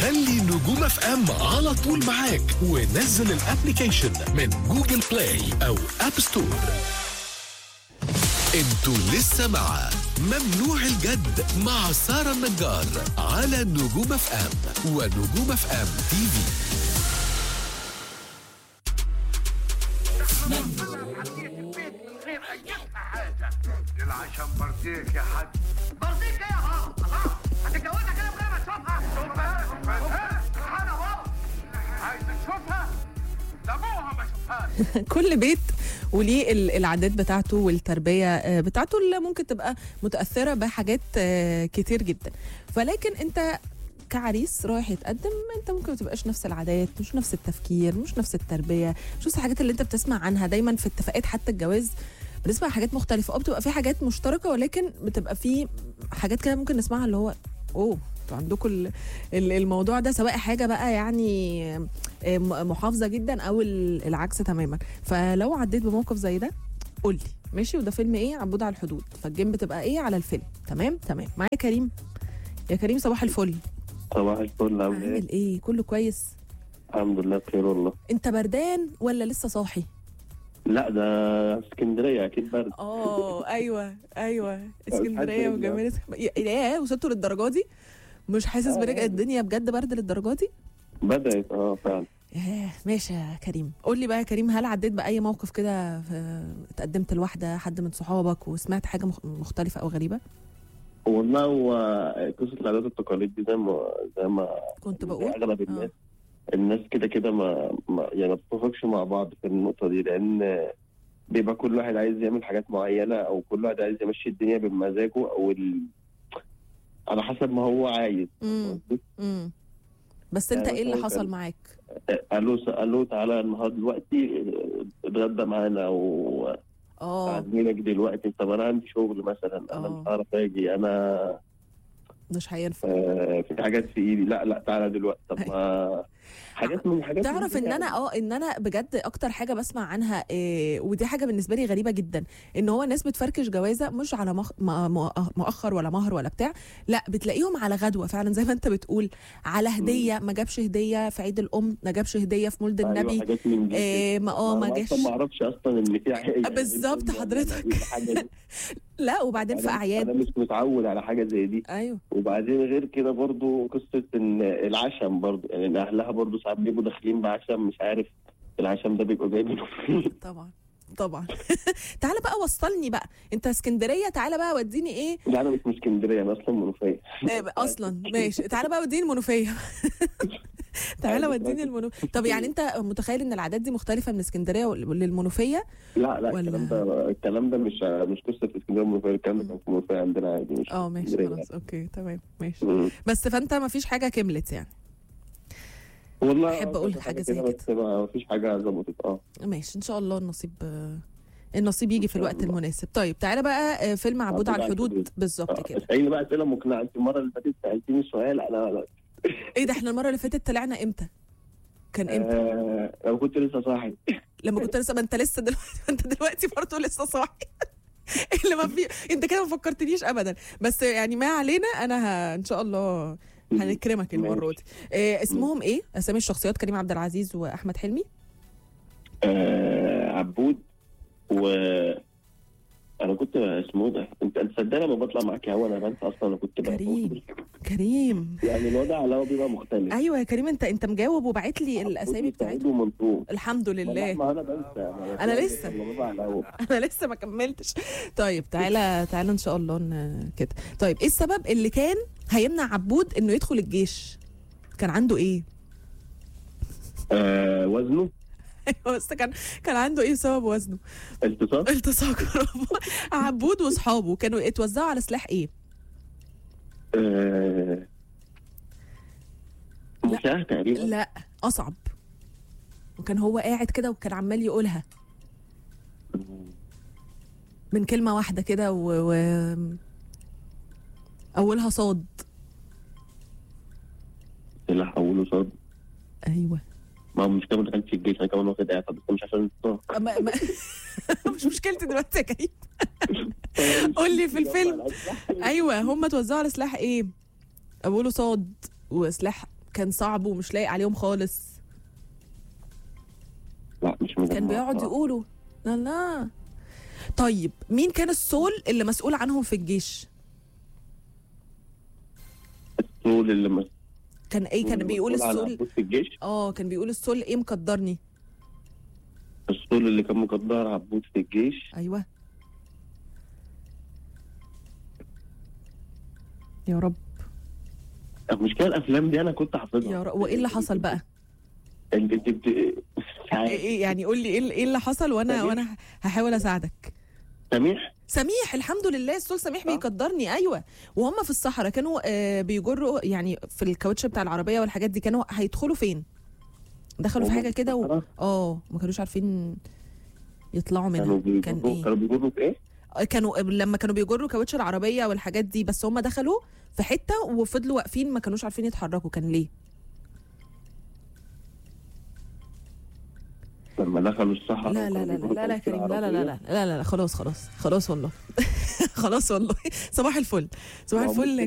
خلي نجوم اف ام على طول معاك ونزل الابليكيشن من جوجل بلاي او اب ستور انتوا لسه مع ممنوع الجد مع سارة النجار على نجوم اف ام ونجوم اف ام تي في العشم برضيك يا حاج برضيك ايه يا بابا الله هتتجوزها كده من غير ما تشوفها شوفها سبحان الله عايز تشوفها ده ابوها ما شافهاش كل بيت وليه ال- العادات بتاعته والتربية آه، بتاعته اللي ممكن تبقى متأثرة بحاجات آه، كتير جدا فلكن انت كعريس رايح يتقدم انت ممكن ما تبقاش نفس العادات مش نفس التفكير مش نفس التربية مش نفس الحاجات اللي انت بتسمع عنها دايما في اتفاقات حتى الجواز بنسمع حاجات مختلفة اه بتبقى في حاجات مشتركة ولكن بتبقى في حاجات كده ممكن نسمعها اللي هو اوه انتوا عندكم ال- ال- الموضوع ده سواء حاجة بقى يعني آه، م- محافظة جدا او ال- العكس تماما فلو عديت بموقف زي ده قول لي ماشي وده فيلم ايه عبود على الحدود فالجيم بتبقى ايه على الفيلم تمام تمام معايا كريم يا كريم صباح الفل صباح الفل عامل ايه؟ عامل ايه كله كويس الحمد لله بخير والله انت بردان ولا لسه صاحي لا ده اسكندريه اكيد برد اه ايوه ايوه اسكندريه الحمد لله. وجمال يا يا وصلتوا للدرجه دي مش حاسس آه. برجع الدنيا بجد برد للدرجه دي بدات اه فعلا ياه ماشي يا كريم قول لي بقى يا كريم هل عديت باي موقف كده في- اتقدمت لواحده حد من صحابك وسمعت حاجه مخ- مختلفه او غريبه والله هو قصه العادات والتقاليد دي زي ما زي ما كنت زي بقول اغلب الناس الناس كده كده ما, ما يعني ما بتتفقش مع بعض في النقطه دي لان بيبقى كل واحد عايز يعمل حاجات معينه او كل واحد عايز يمشي الدنيا بمزاجه او ال... على حسب ما هو عايز امم امم بس انت يعني ايه اللي مثلاً حصل كان- معاك قال له قال له تعالى النهارده دلوقتي اتغدى معانا او اه عازمينك دلوقتي طب انا عندي شغل مثلا انا آه. مش هعرف اجي انا مش هينفع آه، في حاجات في ايدي لا لا تعالى دلوقتي طب ما حاجات من حاجات تعرف من ان دي انا يعني. اه ان انا بجد اكتر حاجه بسمع عنها إيه ودي حاجه بالنسبه لي غريبه جدا ان هو الناس بتفركش جوازه مش على مخ... م- م- مؤخر ولا مهر ولا بتاع لا بتلاقيهم على غدوه فعلا زي ما انت بتقول على هديه ما جابش هديه في عيد الام ما جابش هديه في مولد أيوة، النبي حاجات من دي إيه ما اه ما أنا جاش اصلا ما اعرفش اصلا ان في حاجه يعني بالظبط يعني حضرتك. الحاجة دي. لا وبعدين في أنا- اعياد انا مش متعود على حاجه زي دي ايوه وبعدين غير كده برضو قصه ان العشم برضو يعني إن اهلها برضو ساعات بيبقوا داخلين بعشم مش عارف العشم ده بيبقى جاي منه فين طبعا طبعا تعالى بقى وصلني بقى انت اسكندريه تعالى بقى وديني ايه لا انا مش من اسكندريه انا اصلا منوفيه آه، اصلا ماشي تعالى بقى وديني المنوفيه تعالى وديني المنوفيه طب يعني انت متخيل ان العادات دي مختلفه من اسكندريه للمنوفيه لا لا ولا- الكلام ده الكلام ده مش مش قصه في اسكندريه منوفيه الكلام ده كان في منوفيه عندنا عادي مش اه ماشي اسكندرية. خلاص اوكي تمام ماشي مم. بس فانت ما فيش حاجه كملت يعني والله أحب آه، أقول كذا حاجة زي كده كده. بس ما فيش حاجه ظبطت اه ماشي ان شاء الله النصيب آه، النصيب يجي في شاء الوقت الله. المناسب طيب تعالى بقى آه، فيلم عبود على الحدود بالظبط آه، كده اساليني بقى اسئله مقنعه انت المره اللي فاتت سالتيني سؤال انا لا ايه ده احنا المره اللي فاتت طلعنا امتى كان امتى آه لو كنت لسه صاحي لما كنت لسه ما انت لسه دلوقتي ما انت دلوقتي برضه لسه صاحي اللي ما في انت كده ما فكرتنيش ابدا بس يعني ما علينا انا ه... ان شاء الله هنكرمك المره دي إيه اسمهم ايه اسامي الشخصيات كريم عبد العزيز واحمد حلمي آه عبود و انا كنت اسمه ده انت انت صدقني لما بطلع معاك هوا انا بنسى اصلا انا كنت بقى كريم كريم يعني الوضع على الهوا بيبقى مختلف ايوه يا كريم انت انت مجاوب وبعت لي الاسامي عبود بتاعتهم وسعيد ومنصور الحمد ما لا، لله ما انا بنسى أنا لسه. لما ببقى على الهوا انا لسه ما كملتش طيب تعالى تعالى ان شاء الله ن- كده طيب ايه السبب اللي كان هيمنع عبود انه يدخل الجيش كان عنده ايه آه وزنه ايوه بس كان كان عنده ايه سبب وزنه التصاق التصاق عبود واصحابه كانوا اتوزعوا على سلاح ايه آه مشاه تقريبا لا اصعب وكان هو قاعد كده وكان عمال يقولها من كلمه واحده كده و... و... اولها صاد سلاح اوله صاد ايوه ما هو مش كمان ما دخلتش الجيش انا كمان واخد اعفاء بس مش عشان التصاق ما... ما... مش مشكلتي دلوقتي يا كريم قول لي في الفيلم ايوه هم توزعوا على سلاح ايه اوله صاد وسلاح كان صعب ومش لايق عليهم خالص لا مش مجمع كان بيقعد بصراحة. يقولوا لا لا طيب مين كان السول اللي مسؤول عنهم في الجيش السول اللي مس- كان ايه كان بيقول مسؤول على السول عبود في الجيش اه كان بيقول السول ايه مقدرني السول اللي كان مقدر عبود في الجيش ايوه يا رب المشكله الافلام دي انا كنت حافظها يا رب وايه اللي حصل بقى انت انت بت... مش عارف. إيه إيه يعني قول لي ايه ايه اللي حصل وانا سميح. وانا هحاول اساعدك سميح سميح الحمد لله السول سميح آه. بيقدرني ايوه وهم في الصحراء كانوا آه بيجروا يعني في الكاوتش بتاع العربيه والحاجات دي كانوا هيدخلوا فين دخلوا في هم حاجه في كده و... الصحراء؟ اه ما كانوش عارفين يطلعوا كانوا منها كان بيجروا ايه كانوا بيجروا في ايه؟ آه، كانوا لما كانوا بيجروا كاوتش العربيه والحاجات دي بس هم دخلوا في حته وفضلوا واقفين ما كانوش عارفين يتحركوا كان ليه لما دخلوا الصحراء لا لا لا لا لا لا كريم لا لا لا لا لا لا خلاص خلاص خلاص والله خلاص والله صباح الفل صباح ما هو الفل